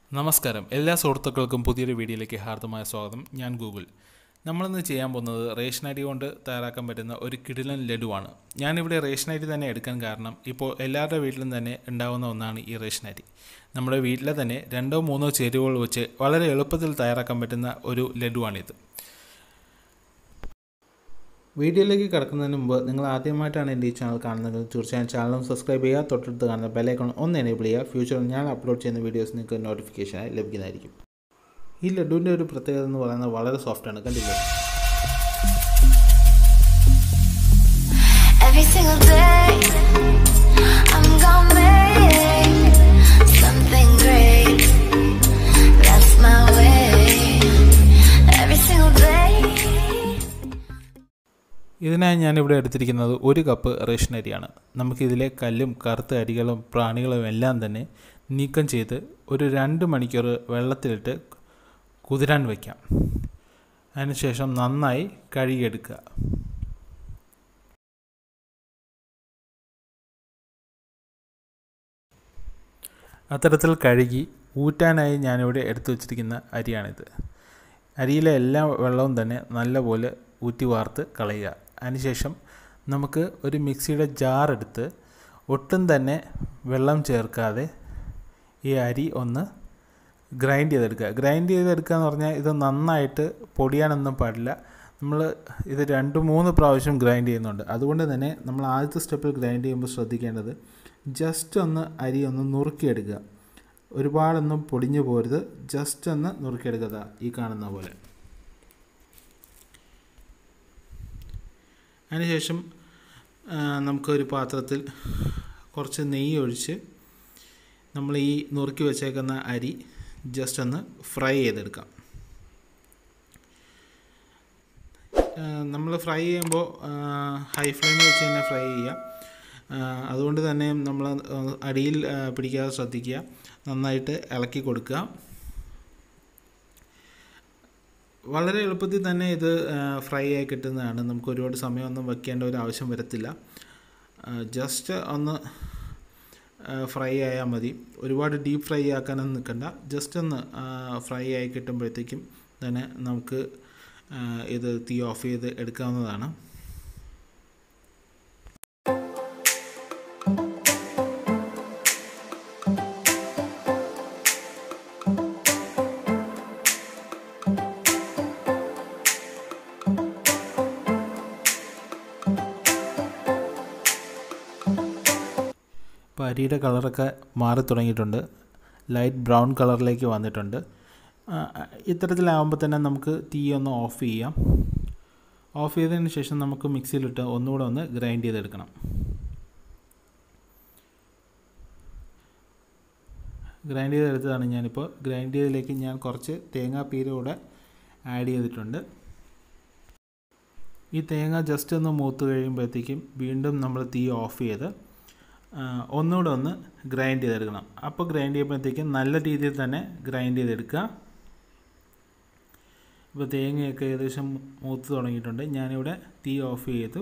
നമസ്കാരം എല്ലാ സുഹൃത്തുക്കൾക്കും പുതിയൊരു വീഡിയോയിലേക്ക് ഹാർദമായ സ്വാഗതം ഞാൻ ഗൂഗിൾ നമ്മളിന്ന് ചെയ്യാൻ പോകുന്നത് റേഷൻ അരി കൊണ്ട് തയ്യാറാക്കാൻ പറ്റുന്ന ഒരു കിടിലൻ ലഡുവാണ് ഞാനിവിടെ റേഷൻ അരി തന്നെ എടുക്കാൻ കാരണം ഇപ്പോൾ എല്ലാവരുടെ വീട്ടിലും തന്നെ ഉണ്ടാകുന്ന ഒന്നാണ് ഈ റേഷൻ അരി നമ്മുടെ വീട്ടിലെ തന്നെ രണ്ടോ മൂന്നോ ചേരുവകൾ വെച്ച് വളരെ എളുപ്പത്തിൽ തയ്യാറാക്കാൻ പറ്റുന്ന ഒരു ലഡുവാണിത് വീഡിയോയിലേക്ക് കിടക്കുന്നതിന് മുമ്പ് നിങ്ങൾ ആദ്യമായിട്ടാണ് എൻ്റെ ഈ ചാനൽ കാണുന്നത് തീർച്ചയായും ചാനലും സബ്സ്ക്രൈബ് ചെയ്യുക തൊട്ടടുത്ത് കാണുന്ന ബെലൈക്കൺ ഒന്ന് എനേബിൾ ചെയ്യുക ഫ്യൂച്ചറിൽ ഞാൻ അപ്ലോഡ് ചെയ്യുന്ന വീഡിയോസ് നിങ്ങൾക്ക് നോട്ടിഫിക്കേഷനായി ലഭിക്കുന്നതായിരിക്കും ഈ ലഡുവിൻ്റെ ഒരു പ്രത്യേകത എന്ന് പറയുന്നത് വളരെ സോഫ്റ്റാണ് കണ്ടില്ലേ Every single day, I'm gonna make something great. That's my way. Every single day. ഇതിനായി ഞാനിവിടെ എടുത്തിരിക്കുന്നത് ഒരു കപ്പ് റേഷൻ അരിയാണ് നമുക്കിതിലെ കല്ലും കറുത്ത അരികളും പ്രാണികളും എല്ലാം തന്നെ നീക്കം ചെയ്ത് ഒരു രണ്ട് മണിക്കൂർ വെള്ളത്തിലിട്ട് കുതിരാൻ വയ്ക്കാം അതിനുശേഷം നന്നായി കഴുകിയെടുക്കുക അത്തരത്തിൽ കഴുകി ഊറ്റാനായി ഞാനിവിടെ എടുത്തു വച്ചിരിക്കുന്ന അരിയാണിത് അരിയിലെ എല്ലാ വെള്ളവും തന്നെ നല്ലപോലെ ഊറ്റി വാർത്ത് കളയുക അതിനുശേഷം നമുക്ക് ഒരു മിക്സിയുടെ ജാർ എടുത്ത് ഒട്ടും തന്നെ വെള്ളം ചേർക്കാതെ ഈ അരി ഒന്ന് ഗ്രൈൻഡ് ചെയ്തെടുക്കുക ഗ്രൈൻഡ് ചെയ്തെടുക്കുക എന്ന് പറഞ്ഞാൽ ഇത് നന്നായിട്ട് പൊടിയാനൊന്നും പാടില്ല നമ്മൾ ഇത് രണ്ട് മൂന്ന് പ്രാവശ്യം ഗ്രൈൻഡ് ചെയ്യുന്നുണ്ട് അതുകൊണ്ട് തന്നെ നമ്മൾ ആദ്യത്തെ സ്റ്റെപ്പിൽ ഗ്രൈൻഡ് ചെയ്യുമ്പോൾ ശ്രദ്ധിക്കേണ്ടത് ജസ്റ്റ് ഒന്ന് അരി ഒന്ന് നുറുക്കിയെടുക്കുക ഒരുപാടൊന്നും പൊടിഞ്ഞു പോരുത് ജസ്റ്റ് ഒന്ന് നുറുക്കിയെടുക്കുക ദാ ഈ കാണുന്ന പോലെ അതിനുശേഷം ആ, നമുക്കൊരു പാത്രത്തിൽ കുറച്ച് നെയ്യ് ഒഴിച്ച് നമ്മൾ ഈ നുറുക്കി വെച്ചേക്കുന്ന അരി ജസ്റ്റ് ഒന്ന് ഫ്രൈ ചെയ്തെടുക്കാം നമ്മൾ ഫ്രൈ ചെയ്യുമ്പോൾ ഹൈ ഫ്ലെയിമിൽ വെച്ച് തന്നെ ഫ്രൈ ചെയ്യുക ആ, അതുകൊണ്ട് തന്നെ നമ്മൾ അടിയിൽ ആ, പിടിക്കാതെ ശ്രദ്ധിക്കുക നന്നായിട്ട് ഇളക്കി കൊടുക്കുക വളരെ എളുപ്പത്തിൽ തന്നെ ഇത് ഫ്രൈ ആയി കിട്ടുന്നതാണ് നമുക്ക് ഒരുപാട് സമയമൊന്നും വെക്കേണ്ട ഒരു ആവശ്യം വരത്തില്ല ജസ്റ്റ് ഒന്ന് ഫ്രൈ ആയാൽ മതി ഒരുപാട് ഡീപ്പ് ഫ്രൈ ആക്കാനൊന്നും നിൽക്കണ്ട ജസ്റ്റ് ഒന്ന് ഫ്രൈ ആയി കിട്ടുമ്പോഴത്തേക്കും തന്നെ നമുക്ക് ആ, ഇത് തീ ഓഫ് ചെയ്ത് എടുക്കാവുന്നതാണ് ഇപ്പോൾ അരിയുടെ കളറൊക്കെ മാറി തുടങ്ങിയിട്ടുണ്ട് ലൈറ്റ് ബ്രൗൺ കളറിലേക്ക് വന്നിട്ടുണ്ട് ആ, ഇത്തരത്തിലാവുമ്പോൾ തന്നെ നമുക്ക് തീ ഒന്ന് ഓഫ് ചെയ്യാം ഓഫ് ചെയ്തതിന് ശേഷം നമുക്ക് മിക്സിയിലിട്ട് ഒന്നുകൂടെ ഒന്ന് ഗ്രൈൻഡ് ചെയ്തെടുക്കണം ഗ്രൈൻഡ് ചെയ്തെടുത്തതാണ് ഞാനിപ്പോൾ ഗ്രൈൻഡ് ചെയ്തതിലേക്ക് ഞാൻ കുറച്ച് തേങ്ങാപ്പീര കൂടെ ആഡ് ചെയ്തിട്ടുണ്ട് ഈ തേങ്ങ ജസ്റ്റ് ഒന്ന് മൂത്ത് കഴിയുമ്പോഴത്തേക്കും വീണ്ടും നമ്മൾ തീ ഓഫ് ചെയ്ത് ആ, ഒന്നുകൂടെ ഒന്ന് ഗ്രൈൻഡ് ചെയ്തെടുക്കണം അപ്പോൾ ഗ്രൈൻഡ് ചെയ്യുമ്പോഴത്തേക്കും നല്ല രീതിയിൽ തന്നെ ഗ്രൈൻഡ് ചെയ്തെടുക്കുക ഇപ്പോൾ തേങ്ങയൊക്കെ ഏകദേശം മൂത്ത് തുടങ്ങിയിട്ടുണ്ട് ഞാനിവിടെ തീ ഓഫ് ചെയ്തു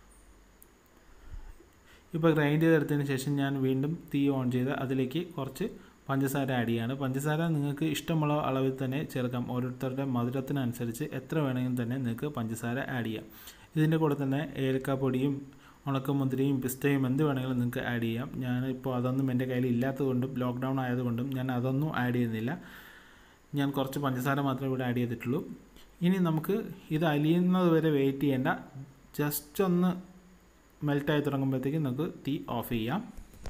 ഇപ്പോൾ ഗ്രൈൻഡ് ചെയ്തെടുത്തതിന് ശേഷം ഞാൻ വീണ്ടും തീ ഓൺ ചെയ്ത് അതിലേക്ക് കുറച്ച് പഞ്ചസാര ആഡ് ചെയ്യാണ് പഞ്ചസാര നിങ്ങൾക്ക് ഇഷ്ടമുള്ള അളവിൽ തന്നെ ചേർക്കാം ഓരോരുത്തരുടെ മധുരത്തിനനുസരിച്ച് എത്ര വേണമെങ്കിലും തന്നെ നിങ്ങൾക്ക് പഞ്ചസാര ആഡ് ചെയ്യാം ഇതിൻ്റെ കൂടെ തന്നെ ഏലക്കാപ്പൊടിയും ഉണക്കമുന്തിരിയും പിസ്തയും എന്ത് വേണമെങ്കിലും നിങ്ങൾക്ക് ആഡ് ചെയ്യാം ഞാനിപ്പോൾ അതൊന്നും എൻ്റെ കയ്യിൽ ഇല്ലാത്തതുകൊണ്ടും ലോക്ക്ഡൗൺ ആയതുകൊണ്ടും ഞാൻ അതൊന്നും ആഡ് ചെയ്യുന്നില്ല ഞാൻ കുറച്ച് പഞ്ചസാര മാത്രമേ ഇവിടെ ആഡ് ചെയ്തിട്ടുള്ളൂ ഇനി നമുക്ക് ഇത് അലിയുന്നത് വരെ വെയിറ്റ് ചെയ്യേണ്ട ജസ്റ്റ് ഒന്ന് മെൽറ്റായി തുടങ്ങുമ്പോഴത്തേക്കും നമുക്ക് തീ ഓഫ് ചെയ്യാം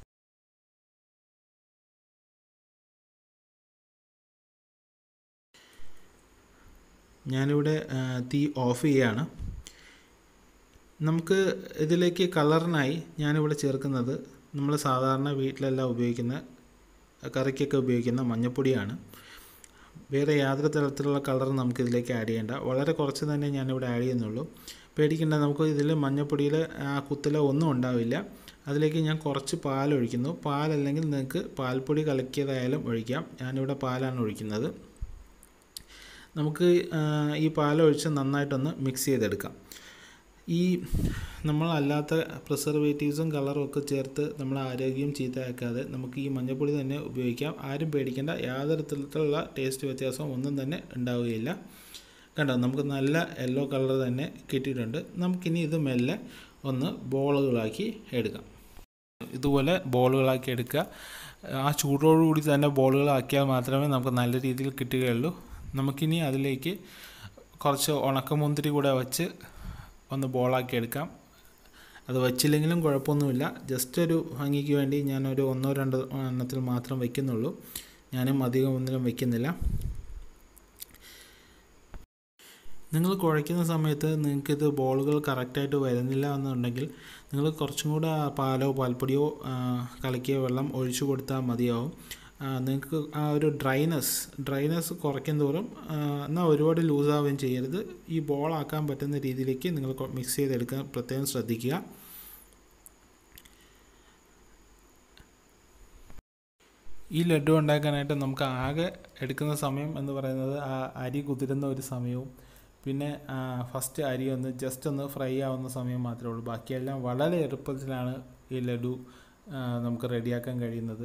ഞാനിവിടെ ആ, തീ ഓഫ് ചെയ്യാണ് നമുക്ക് ഇതിലേക്ക് കളറിനായി ഞാനിവിടെ ചേർക്കുന്നത് നമ്മൾ സാധാരണ വീട്ടിലെല്ലാം ഉപയോഗിക്കുന്ന കറിക്കൊക്കെ ഉപയോഗിക്കുന്ന മഞ്ഞപ്പൊടിയാണ് വേറെ യാതൊരു തരത്തിലുള്ള കളർ നമുക്ക് ഇതിലേക്ക് ആഡ് ചെയ്യേണ്ട വളരെ കുറച്ച് തന്നെ ഞാനിവിടെ ആഡ് ചെയ്യുന്നുള്ളൂ പേടിക്കേണ്ട നമുക്ക് ഇതിൽ മഞ്ഞപ്പൊടിയിൽ ആ കുത്തല ഒന്നും ഉണ്ടാവില്ല അതിലേക്ക് ഞാൻ കുറച്ച് പാൽ ഒഴിക്കുന്നു പാലല്ലെങ്കിൽ നിങ്ങൾക്ക് പാൽപ്പൊടി കലക്കിയതായാലും ഒഴിക്കാം ഞാനിവിടെ പാലാണ് ഒഴിക്കുന്നത് നമുക്ക് ആ, ഈ പാലൊഴിച്ച് നന്നായിട്ടൊന്ന് മിക്സ് ചെയ്തെടുക്കാം ഈ നമ്മളല്ലാത്ത പ്രിസർവേറ്റീവ്സും കളറും ഒക്കെ ചേർത്ത് നമ്മൾ ആരോഗ്യം ചീത്തയാക്കാതെ നമുക്ക് ഈ മഞ്ഞൾപ്പൊടി തന്നെ ഉപയോഗിക്കാം ആരും പേടിക്കേണ്ട യാതൊരു തരത്തിലുള്ള ടേസ്റ്റ് വ്യത്യാസവും ഒന്നും തന്നെ ഉണ്ടാവുകയില്ല കണ്ടോ നമുക്ക് നല്ല യെല്ലോ കളർ തന്നെ കിട്ടിയിട്ടുണ്ട് നമുക്കിനി ഇത് മെല്ലെ ഒന്ന് ബോളുകളാക്കി എടുക്കാം ഇതുപോലെ ബോളുകളാക്കി എടുക്കുക ആ ചൂടോടുകൂടി തന്നെ ബോളുകളാക്കിയാൽ മാത്രമേ നമുക്ക് നല്ല രീതിയിൽ കിട്ടുകയുള്ളൂ നമുക്കിനി അതിലേക്ക് കുറച്ച് ഉണക്കമുന്തിരി കൂടെ വച്ച് ഒന്ന് ബോളാക്കി എടുക്കാം അത് വച്ചില്ലെങ്കിലും കുഴപ്പമൊന്നുമില്ല ജസ്റ്റ് ഒരു ഭംഗിക്ക് വേണ്ടി ഞാനൊരു ഒന്നോ രണ്ടോ എണ്ണത്തിൽ മാത്രം വയ്ക്കുന്നുള്ളൂ ഞാനും അധികം ഒന്നിലും വയ്ക്കുന്നില്ല നിങ്ങൾ കുഴയ്ക്കുന്ന സമയത്ത് നിങ്ങൾക്കിത് ബോളുകൾ കറക്റ്റായിട്ട് വരുന്നില്ല എന്നുണ്ടെങ്കിൽ നിങ്ങൾ കുറച്ചും കൂടെ പാലോ പാൽപ്പൊടിയോ കലക്കിയ വെള്ളം ഒഴിച്ചു കൊടുത്താൽ മതിയാവും നിങ്ങൾക്ക് ആ ഒരു ഡ്രൈനെസ് ഡ്രൈനെസ് കുറയ്ക്കും തോറും എന്നാൽ ഒരുപാട് ലൂസാവുകയും ചെയ്യരുത് ഈ ബോളാക്കാൻ പറ്റുന്ന രീതിയിലേക്ക് നിങ്ങൾ മിക്സ് ചെയ്തെടുക്കാൻ പ്രത്യേകം ശ്രദ്ധിക്കുക ഈ ലഡു ഉണ്ടാക്കാനായിട്ട് നമുക്ക് ആകെ എടുക്കുന്ന സമയം എന്ന് പറയുന്നത് ആ അരി കുതിരുന്ന ഒരു സമയവും പിന്നെ ഫസ്റ്റ് അരി ഒന്ന് ജസ്റ്റ് ഒന്ന് ഫ്രൈ ആവുന്ന സമയം മാത്രമേ ഉള്ളൂ ബാക്കിയെല്ലാം വളരെ എളുപ്പത്തിലാണ് ഈ ലഡു നമുക്ക് റെഡിയാക്കാൻ കഴിയുന്നത്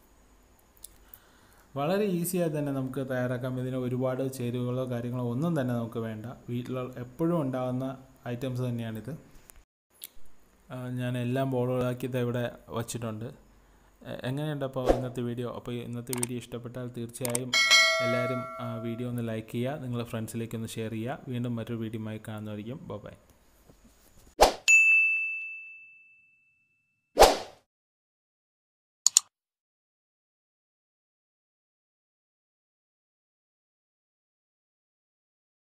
വളരെ ഈസിയായി തന്നെ നമുക്ക് തയ്യാറാക്കാം ഇതിന് ഒരുപാട് ചേരുവകളോ കാര്യങ്ങളോ ഒന്നും തന്നെ നമുക്ക് വേണ്ട വീട്ടിൽ എപ്പോഴും ഉണ്ടാകുന്ന ഐറ്റംസ് തന്നെയാണിത് ഞാൻ എല്ലാം ബോളുകളാക്കിയത് ഇവിടെ വച്ചിട്ടുണ്ട് എങ്ങനെയുണ്ട് അപ്പോൾ ഇന്നത്തെ വീഡിയോ അപ്പോൾ ഇന്നത്തെ വീഡിയോ ഇഷ്ടപ്പെട്ടാൽ തീർച്ചയായും എല്ലാവരും വീഡിയോ ഒന്ന് ലൈക്ക് ചെയ്യുക നിങ്ങളുടെ ഫ്രണ്ട്സിലേക്ക് ഒന്ന് ഷെയർ ചെയ്യുക വീണ്ടും മറ്റൊരു വീഡിയോയുമായി കാണുന്നതായിരിക്കും ബൈ